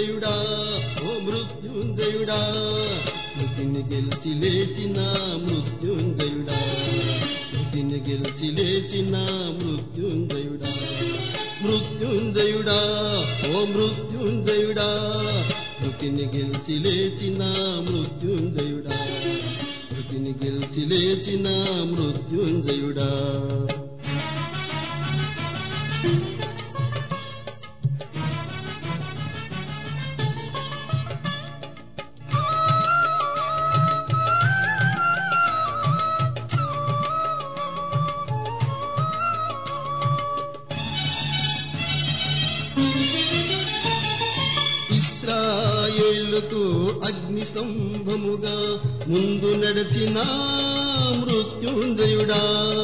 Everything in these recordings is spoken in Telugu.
మృత్యుంజయుడా ఓ మృత్యుంజయుడా మృతిని గెలిచి లేచిన మృత్యుంజయుడా మృతిని గెలిచి లేచిన మృత్యుంజయుడా మృత్యుంజయుడా ఓ మృత్యుంజయుడా మృతిని గెలిచి లేచిన మృత్యుంజయుడా మృతిని గెలిచి లేచిన మృత్యుంజయుడా ఇస్రాయేలుకు అగ్ని స్తంభముగా ముందు నడిచిన మృత్యుంజయుడా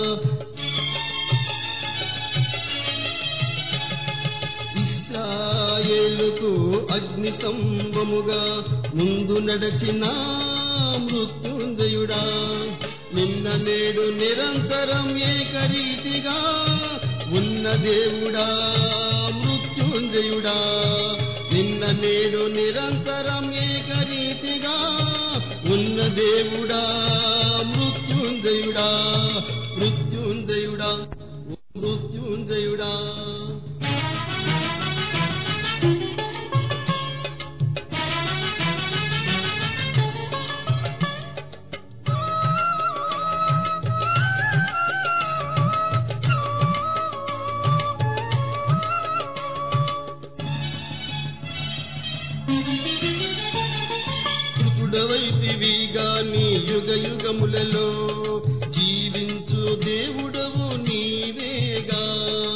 ఇస్రాయేలుకు అగ్ని స్తంభముగా ముందు నడిచిన మృత్యుంజయుడా నిన్న నేడు నిరంతరం ఏకరీతిగా ఉన్న దేవుడా మృత్యుంజయుడా నిన్న నేడు నిరంతరం ఏకరీతిగా ఉన్న దేవుడా మృత్యుంజయుడా మృత్యుంజయుడా ఓ మృత్యుంజయుడా కృతుడవైతివి గాని యుగ యుగములలో జీవించు దేవుడవు నీవేగా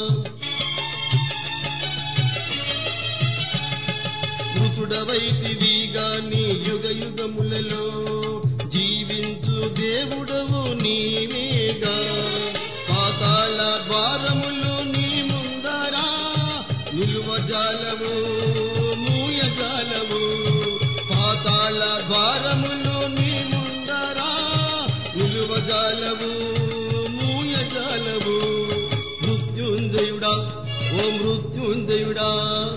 మృతుడవైతివి గాని యుగ యుగములలో జీవించు దేవుడవు నీవేగా పాతాళ ద్వారములు నీ ముందరా నిలువ జాలము మూయ జాలము పాతాళ ద్వారములు నీ ముందరా నిలువ జాలము మూయ జాలము మృత్యుంజయుడా ఓ మృత్యుంజయుడా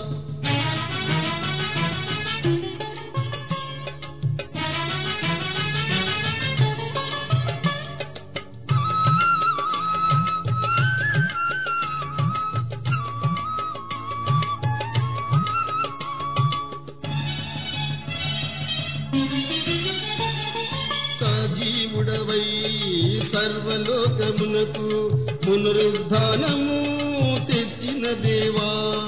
సజీవుడవై సర్వలోకమునకు పునరుద్ధానము తెచ్చిన దేవా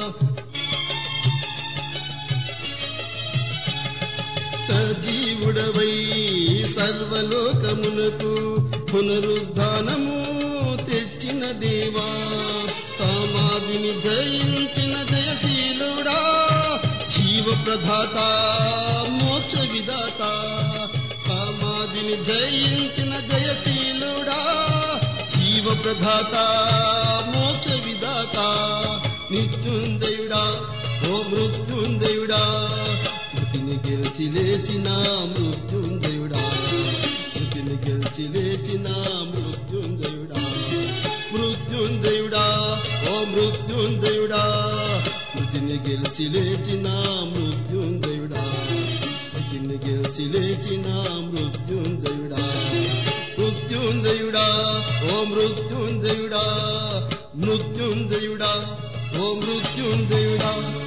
సజీవుడవై సర్వలోకమునకు పునరుద్ధానము తెచ్చిన దేవా సమాధిని జయించిన జయశీలుడా జీవ ప్రధాత మోక్ష విధాత సమాధిని జయించిన జయశీలుడా జీవ ప్రధాత మోక్ష విధాత నిత్యుంజయుడా ఓ మృత్యుంజయుడా మృతిని గెలిచి లేచిన మృత్యుంజయుడా మృతిని గెలిచి లేచిన మృత్యుంజయుడా మృత్యుంజయుడా ఓ మృత్యుంజయుడా మృతిని గెలిచి లేచిన మృత్యుంజయుడా మృతిని గెలిచి లేచిన మృత్యుంజయుడా మృత్యుంజయుడా ఓ మృత్యుంజయుడా మృత్యుంజయుడా ఓ మృత్యుంజయుడా